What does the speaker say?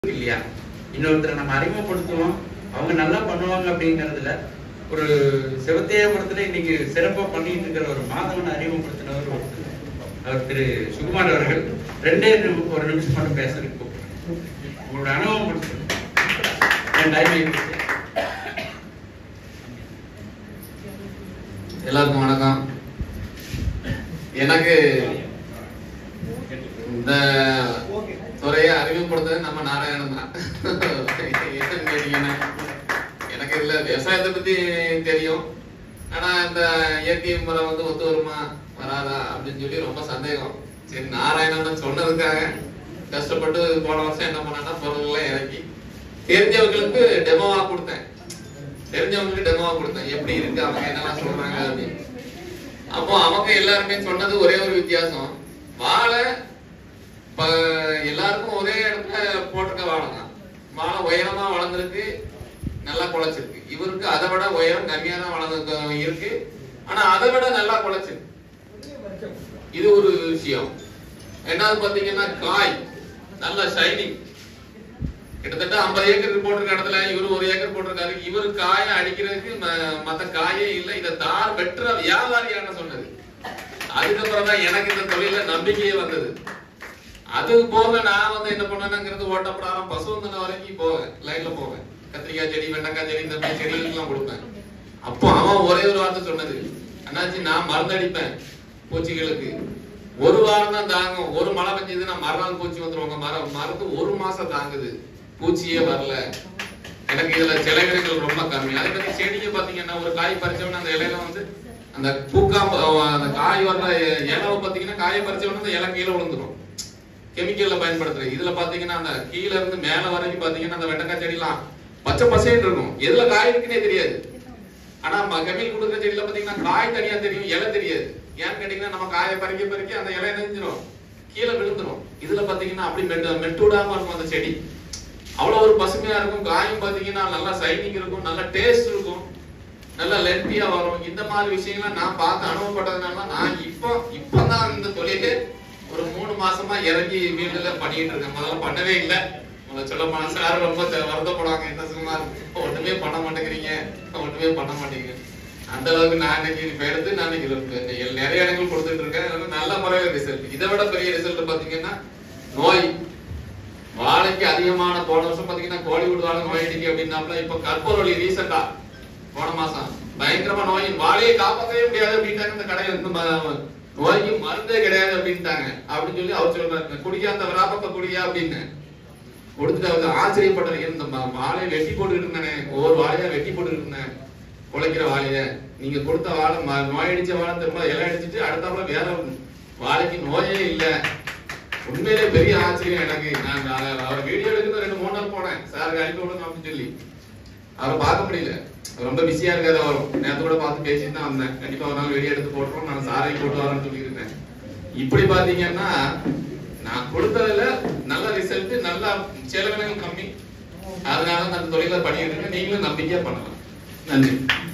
இல்லையா இன்னொருத்தரை நம்ம அறிமுகப்படுத்துவோம் அவங்க நல்லா பண்ணுவாங்க அப்படிங்கறதுல ஒரு சிவத்தேயபுரத்துல இன்னைக்கு சிறப்பா பண்ணிட்டு இருக்கிற ஒரு மாதவனை அறிமுகப்படுத்தினவர் ஒருத்தர். அவர் திரு சுகுமார் அவர்கள் ரெண்டே நிமி- ஒரு நிமிஷம் மட்டும் பேசுறதுக்கு கூப்பிடுறேன். உங்களோட அனுபவம் கொடுத்து எல்லாருக்கும் வணக்கம் எனக்கு இந்த துறையை அறிமுகப்படுத்துறது நம்ம நாராயணன் தான் என்னன்னு கேட்டீங்கன்னா எனக்கு இதுல விவசாயத்தை பத்தி தெரியும் ஆனா இந்த இயற்கை முறை வந்து ஒத்து வருமா வராதா அப்படின்னு சொல்லி ரொம்ப சந்தேகம் சரி நாராயணன் சொன்னதுக்காக கஷ்டப்பட்டு போன வருஷம் என்ன பண்ணேன்னா பொருள்லாம் இறக்கி தெரிஞ்சவங்களுக்கு டெமோவா கொடுத்தேன் தெரிஞ்சவங்களுக்கு டெமோவா கொடுத்தேன் எப்படி இருக்கு அவங்க என்னெல்லாம் சொல்றாங்க அப்படின்னு அப்போ அவங்க எல்லாருமே சொன்னது ஒரே ஒரு வித்தியாசம் வாழை இப்ப எல்லாருக்கும் ஒரே இடத்துல போட்டிருக்க வாழை தான் வாழை உயரமா வளர்ந்துருக்கு நல்லா குலைச்சிருக்கு இவருக்கு அதை விட உயரம் கம்மியா தான் வளர்ந்து இருக்கு ஆனா அதை விட நல்லா குலைச்சிருக்கு இது ஒரு விஷயம் ரெண்டாவது பாத்தீங்கன்னா காய் நல்ல ஷைனிங் கிட்டத்தட்ட 50 ஏக்கர் போட்டிருக்க இடத்துல இவர் ஒரு ஏக்கர் போட்டிருக்காரு இவர் காயை அடிக்கிறதுக்கு ம- மத்த காயே இல்ல இத தார் வெட்டுற வியாபாரியான சொன்னது அதுக்கப்புறம் தான் எனக்கு இந்த தொழில நம்பிக்கையே வந்தது அது போக நான் வந்து என்ன பண்ணேங்கிறது ஓட்டப்படாரம் பசுவந்தன வரைக்கும் போவேன் லைன்ல போவேன் கத்திரிக்காய் செடி வெண்டைக்காய் செடி இந்த மாதிரி செடிகளுக்கெல்லாம் கொடுப்பேன் அப்போ அவன் ஒரே ஒரு வார்த்தை சொன்னது அண்ணாச்சி நான் மருந்து அடிப்பேன் பூச்சிகளுக்கு ஒரு வாரம் தான் தாங்கும் ஒரு மழை பெஞ்சதுன்னா மறுநாள் பூச்சி வந்துரும் உங்க மரம் மருந்து ஒரு மாசம் தாங்குது பூச்சியே வரல எனக்கு இதுல செலவினங்கள் ரொம்ப கம்மி அதே மாதிரி செடியை பாத்தீங்கன்னா ஒரு காய் பறிச்சவன அந்த இலையில வந்து அந்த பூக்காம அந்த காய் வர்ற இலை பாத்தீங்கன்னா காயை பறிச்சவன அந்த இலை கீழே விழுந்துரும் கெமிக்கல்ல பயன்படுத்துறது இதுல பாத்தீங்கன்னா அந்த கீழ இருந்து மேல வரைக்கும் பாத்தீங்கன்னா அந்த வெண்டைக்காய் செடிலாம் பச்சை பசேன்னு இருக்கும் எதுல காய் இருக்குன்னே தெரியாது ஆனா கெமிக்கல் கொடுக்குற செடியில பாத்தீங்கன்னா காய் தனியா தெரியும் இலை தெரியாது ஏன்னு கேட்டீங்கன்னா நம்ம காயை பறிக்க பறிக்க அந்த இலை நெஞ்சிரும் கீழே விழுந்துரும் இதுல பாத்தீங்கன்னா அப்படி மெட்டு மெட்டூடாம இருக்கும் அந்த செடி அவ்வளவு ஒரு பசுமையா இருக்கும் காயும் பாத்தீங்கன்னா நல்லா சைனிங் இருக்கும் நல்ல டேஸ்ட் இருக்கும் நல்ல லென்த்தியா வரும் இந்த மாதிரி விஷயங்களை நான் பார்த்து அனுபவப்பட்டதுனால நான் இப்போ இப்பதான் இந்த தொழிலே ஒரு மூணு மாசமா இறங்கி வீட்டுல பண்ணிட்டு இருக்கேன் முதல்ல பண்ணவே இல்லை முதல்ல சொல்ல போனா சார் ரொம்ப த- வருத்தப்படுவாங்க என்ன சுமார் ஒண்ணுமே பண்ண மாட்டேங்கிறீங்க ஒண்ணுமே பண்ண மாட்டேங்கிறீங்க அந்த அளவுக்கு நான் இன்னைக்கு இப்ப எடுத்து நான் இன்னைக்கு இருக்கு- நிறைய இடங்கள் கொடுத்துட்டு இருக்கேன் அதனால நல்ல முறையில ரிசல்ட் இதை விட பெரிய ரிசல்ட் பாத்தீங்கன்னா நோய் வாழைக்கு அதிகமான போன வருஷம் பாத்தீங்கன்னா கோழிவுட் வாழை நோய் அடிக்கு அப்படின்னாப்ல இப்ப கற்பூரவழி ரீசெண்டா போன மாசம் பயங்கரமா நோய் வாழையை காப்பாற்றவே முடியாது அப்படின்ட்டாங்க இந்த கடையில இருந்து ம- நோய்க்கு மருந்தே கிடையாது அப்படின்ட்டாங்க அப்படின்னு சொல்லி அவர் சொல்றாரு குடிக்க அந்த விராப்பத்தை குடியா அப்படின்னு கொடுத்துட்டு அவர் ஆச்சரியப்பட்டாரு இந்த ம- வாழையை வெட்டி போட்டுக்கிட்டு இருந்தானே ஒவ்வொரு வாழையா வெட்டி போட்டுக்கிட்டு இருந்தேன் குலைக்கிற வாழைய நீங்க கொடுத்த வாழை ம- நோய் அடிச்ச வாழை திரும்ப இலை அடிச்சிட்டு அடுத்தாப்புல வேற வாழைக்கு நோயே இல்ல உண்மையிலே பெரிய ஆச்சரியம் எனக்கு நான் நான் அவர் வீடியோ எடுக்கிறது ரெண்டு மூணு நாள் போனேன் சாருக்கு அனுப்பி விடணும் அப்படின்னு சொல்லி அவரை பார்க்க முடியல அவர் ரொம்ப பிஸியா இருக்காரு அவரும் நேத்து கூட பார்த்து பேசிட்டு தான் வந்தேன் கண்டிப்பா ஒரு நாள் வெளியே எடுத்து போட்டுறோம் நான் சாரை போட்டு வரேன்னு சொல்லியிருக்கேன் இப்படி பாத்தீங்கன்னா நான் கொடுத்ததுல நல்ல ரிசல்ட் நல்ல செலவினங்கள் கம்மி அதனால நான் அந்த தொழில பண்ணிட்டு இருக்கேன் நீங்களும் நம்பிக்கையா பண்ணலாம் நன்றி